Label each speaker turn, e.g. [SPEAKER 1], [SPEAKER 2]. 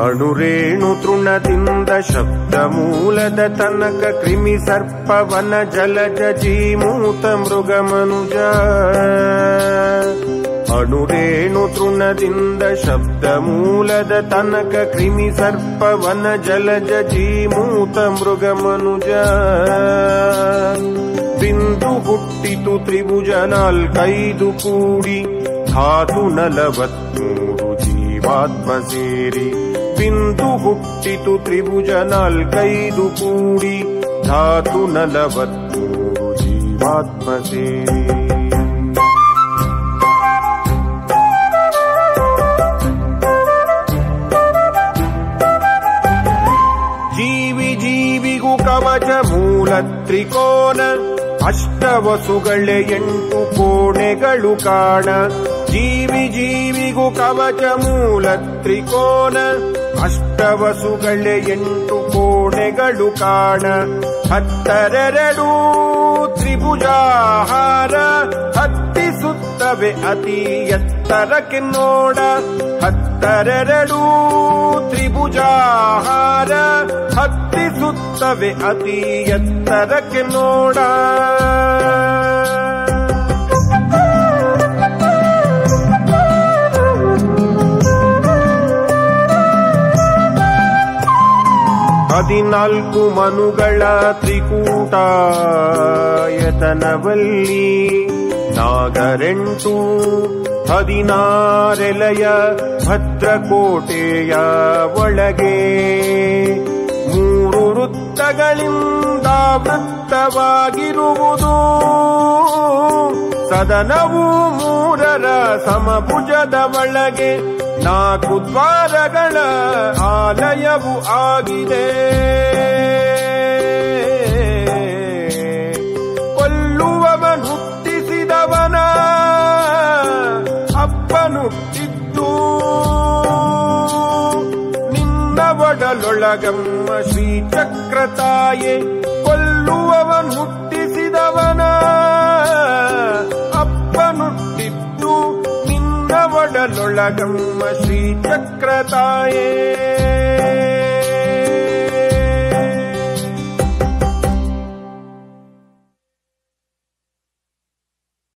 [SPEAKER 1] ಅಣುರೇಣು ತೃಣದಿಂದ ಶಬ್ದ ಮೂಲದ ತನಕ ಕ್ರಿಮಿ ಸರ್ಪವನ ಜಲಜ ಜೀಮೂತ ಮೃಗ ಮನುಜ ಅಣುರೇಣು ತೃಣದಿಂದ ಶಬ್ದ ಮೂಲದ ತನಕ ಕ್ರಿಮಿ ಸರ್ಪವನ ಜಲಜ ಜೀಮೂತ ಮೃಗ ಮನುಜ ಬಿಂದು ಹುಟ್ಟಿತು ತ್ರಿಭುಜ ನಾಲ್ಕೈದು ಕೂಡಿ ಧಾತು ನಲವತ್ಮೂರು ಜೀವಾತ್ಮ ಸೇರಿ ಬಿಂದು ಹುಟ್ಟಿತು ತ್ರಿಭುಜ ನಾಲ್ಕೈದು ಕೂಡಿ ಧಾತು ನಲವತ್ಮೂರು ಜೀವಾತ್ಮ ಸೇರಿ ಜೀವಿ ಜೀವಿಗೂ ಕವಚ ಮೂಲ ತ್ರಿಕೋನ ಅಷ್ಟವಸುಗಳೇ ಎಂಟು ಕೋಣೆಗಳು ಕಾಣ ಜೀವಿ ಜೀವಿಗೂ ಕವಚ ಮೂಲ ತ್ರಿಕೋನ ಅಷ್ಟವಸುಗಳೇ ಎಂಟು ಕೋಣೆಗಳು ಕಾಣ ಹತ್ತರೆರಡು ತ್ರಿಭುಜಾಹಾರ ಹತ್ತಿಸುತ್ತವೆ ಅತಿ ಎತ್ತರಕ್ಕೆ ನೋಡ ಹತ್ತರೆರಡು ತ್ರಿಭುಜಾಹಾರ ಹತ್ತಿಸುತ್ತವೆ ಅತಿ ಎತ್ತರಕ್ಕೆ ನೋಡ ಹದಿನಾಲ್ಕು ಮನುಗಳ ತ್ರಿಕೂಟಾಯತನವಲ್ಲಿ ನಾಗರೆಂಟು ಹದಿನಾರೆಲೆಯ ಭದ್ರಕೋಟೆಯ ಒಳಗೆ ಮೂರು ವೃತ್ತಗಳಿಂದ ವೃತ್ತವಾಗಿರುವುದು ಸದನವು ಮೂರರ ಸಮಭುಜದ ಒಳಗೆ ನಾಲ್ಕು ದ್ವಾರಗಳ ಆಲಯವು ಆಗಿದೆ ಕೊಲ್ಲುವವನ್ ಹುಟ್ಟಿಸಿದವನ ಅಪ್ಪನುಟ್ಟಿದ್ದು ನಿನ್ನ ಒಡಲೊಳಗಮ್ಮ ಶ್ರೀಚಕ್ರತಾಯೆ ಕೊಲ್ಲುವವನ್ ಹುಟ್ಟಿಸಿದವನ ಅಪ್ಪನುಟ್ಟಿದ್ದು ನಿನ್ನ ಒಡಲೊಳಗಮ್ಮ ಶ್ರೀಚಕ್ರತಾಯೇ